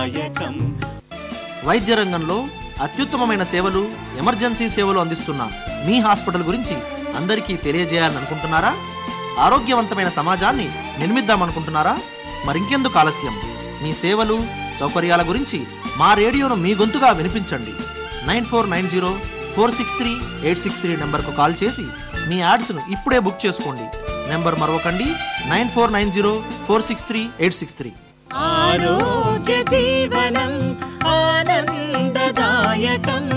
ఆనందదాయకం వైద్య రంగంలో అత్యుత్తమమైన సేవలు ఎమర్జెన్సీ సేవలు అందిస్తున్న మీ హాస్పిటల్ గురించి అందరికీ తెలియజేయాలని అనుకుంటున్నారా ఆరోగ్యవంతమైన సమాజాన్ని నిర్మిద్దామనుకుంటున్నారా మరింకెందుకు ఆలస్యం మీ సేవలు సౌకర్యాల గురించి మా రేడియోను మీ గొంతుగా వినిపించండి nine four nine zero four six three eight six three నెంబర్కు కాల్ చేసి మీ యాడ్స్ను ఇప్పుడే బుక్ చేసుకోండి నెంబర్ మరొకండి nine four nine zero four six three eight six three ఆరోగ్య జీవనం ఆనందదాయకం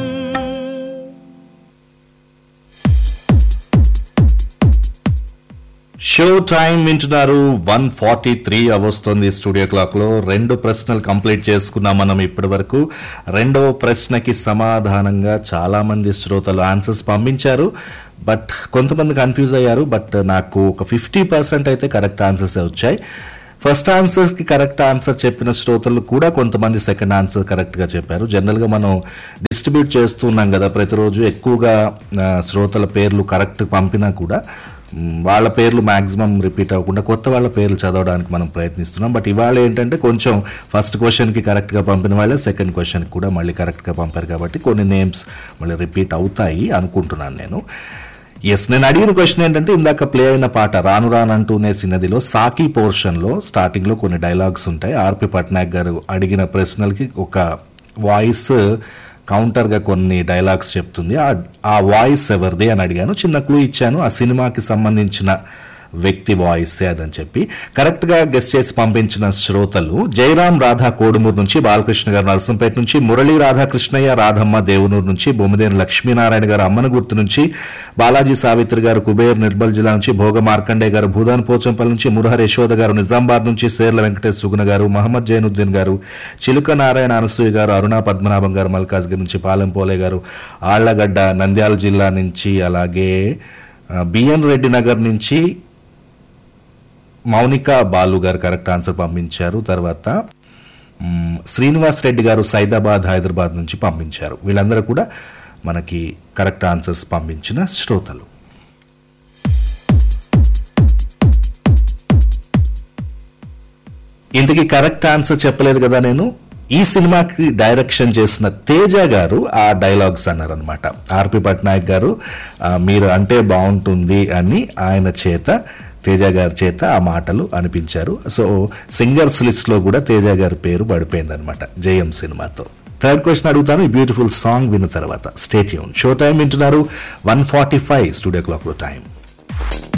షో టైం వింటున్నారు వన్ ఫార్టీ త్రీ అవస్తుంది స్టూడియో క్లాక్ లో రెండు ప్రశ్నలు కంప్లీట్ చేసుకున్నాం మనం ఇప్పటి వరకు రెండవ ప్రశ్నకి సమాధానంగా చాలా మంది శ్రోతలు ఆన్సర్స్ పంపించారు బట్ కొంతమంది కన్ఫ్యూజ్ అయ్యారు బట్ నాకు ఒక ఫిఫ్టీ పర్సెంట్ అయితే కరెక్ట్ ఆన్సర్స్ వచ్చాయి ఫస్ట్ ఆన్సర్స్ కి కరెక్ట్ ఆన్సర్ చెప్పిన శ్రోతలు కూడా కొంతమంది సెకండ్ ఆన్సర్ కరెక్ట్ గా చెప్పారు జనరల్ గా మనం డిస్ట్రిబ్యూట్ చేస్తున్నాం కదా ప్రతిరోజు ఎక్కువగా ఆ, శ్రోతల పేర్లు కరెక్ట్ పంపినా కూడా మ్, వాళ్ళ పేర్లు మాక్సిమం రిపీట్ అవ్వకుండా కొత్త వాళ్ళ పేర్లు చదవడానికి మనం ప్రయత్నిస్తున్నాం బట్ ఇవాళ ఏంటంటే కొంచెం ఫస్ట్ క్వశ్చన్కి కరెక్ట్గా పంపిన వాళ్ళే సెకండ్ క్వశ్చన్కి కూడా మళ్ళీ కరెక్ట్గా పంపారు కాబట్టి కొన్ని నేమ్స్ మళ్ళీ రిపీట్ అవుతాయి అనుకుంటున్నాను నేను ఎస్ నేను అడిగిన క్వశ్చన్ ఏంటంటే ఇందాక ప్లే అయిన పాట రాను రానంటూనే సిన్నదిలో సాకి పోర్షన్లో స్టార్టింగ్లో కొన్ని డైలాగ్స్ ఉంటాయి ఆర్పి పట్నాయక్ గారు అడిగిన ప్రశ్నలకి ఒక వాయిస్ కౌంటర్గా కొన్ని డైలాగ్స్ చెప్తుంది ఆ ఆ వాయిస్ ఎవరిది అని అడిగాను చిన్న క్లూ ఇచ్చాను ఆ సినిమాకి సంబంధించిన వ్యక్తి వాయిసే అదని చెప్పి కరెక్ట్ గా గెస్ట్ చేసి పంపించిన శ్రోతలు జయరాం రాధా కోడుమూరు నుంచి బాలకృష్ణ గారు నరసంపేట నుంచి మురళీ రాధాకృష్ణయ్య రాధమ్మ దేవునూరు నుంచి బొమ్మిదేని లక్ష్మీనారాయణ గారు అమ్మనగుర్తు నుంచి బాలాజీ సావిత్రి గారు కుబేర్ నిర్మల్ జిల్లా నుంచి భోగ మార్కండే గారు భూదాన్ పోచంపల్లి నుంచి మురహర్ యశోద గారు నిజామాబాద్ నుంచి సేర్ల వెంకటేష్ సుగుణ గారు మహమ్మద్ జైనుద్దీన్ గారు చిలుక నారాయణ అనసూయ గారు అరుణ పద్మనాభం గారు మల్కాజ్గిరి నుంచి పాలెం పోలే గారు ఆళ్లగడ్డ నంద్యాల జిల్లా నుంచి అలాగే ఆ, బిఎన్ రెడ్డి నగర్ నుంచి మౌనిక బాలు గారు కరెక్ట్ ఆన్సర్ పంపించారు తర్వాత మ్, శ్రీనివాస్ రెడ్డి గారు సైదాబాద్ హైదరాబాద్ నుంచి పంపించారు వీళ్ళందరూ కూడా మనకి కరెక్ట్ ఆన్సర్స్ పంపించిన శ్రోతలు ఇంతకీ కరెక్ట్ ఆన్సర్ చెప్పలేదు కదా నేను ఈ సినిమాకి డైరెక్షన్ చేసిన తేజ గారు ఆ డైలాగ్స్ అన్నారనమాట ఆర్పి పట్నాయక్ గారు ఆ, మీరు అంటే బాగుంటుంది అని ఆయన చేత తేజ గారి చేత ఆ మాటలు అనిపించారు సో సింగర్స్ లిస్ట్ లో కూడా తేజ గారి పేరు పడిపోయింది అనమాట జయం సినిమాతో థర్డ్ క్వశ్చన్ అడుగుతాను ఈ బ్యూటిఫుల్ సాంగ్ విన్న తర్వాత స్టేట్యూన్ షో టైం వింటున్నారు one forty five studio clock లో టైం